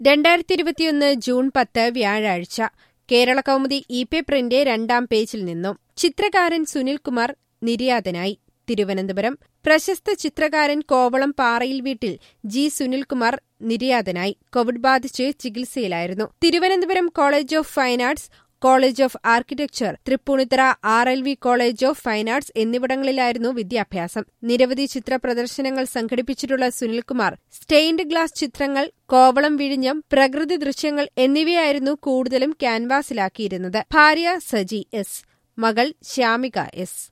രണ്ടായിരത്തി ഇരുപത്തിയൊന്ന് ജൂൺ പത്ത് വ്യാഴാഴ്ച കേരള കൗമുദി ഇ പേപ്പറിന്റെ രണ്ടാം പേജിൽ നിന്നും ചിത്രകാരൻ സുനിൽകുമാർ നിര്യാതനായി തിരുവനന്തപുരം പ്രശസ്ത ചിത്രകാരൻ കോവളം പാറയിൽ വീട്ടിൽ ജി സുനിൽകുമാർ നിര്യാതനായി കോവിഡ് ബാധിച്ച് ചികിത്സയിലായിരുന്നു Thiruvananthapuram college of fine arts college of architecture Tripunithura R L V college of fine arts എന്നിവിടങ്ങളിലായിരുന്നു വിദ്യാഭ്യാസം നിരവധി ചിത്ര പ്രദർശനങ്ങൾ സംഘടിപ്പിച്ചിട്ടുള്ള സുനിൽകുമാർ സ്റ്റെയിൻഡ് ഗ്ലാസ് ചിത്രങ്ങൾ കോവളം വിഴിഞ്ഞം പ്രകൃതി ദൃശ്യങ്ങൾ എന്നിവയായിരുന്നു കൂടുതലും ക്യാൻവാസിലാക്കിയിരുന്നത് ഭാര്യ സജി എസ് മകൾ ശ്യാമിക എസ്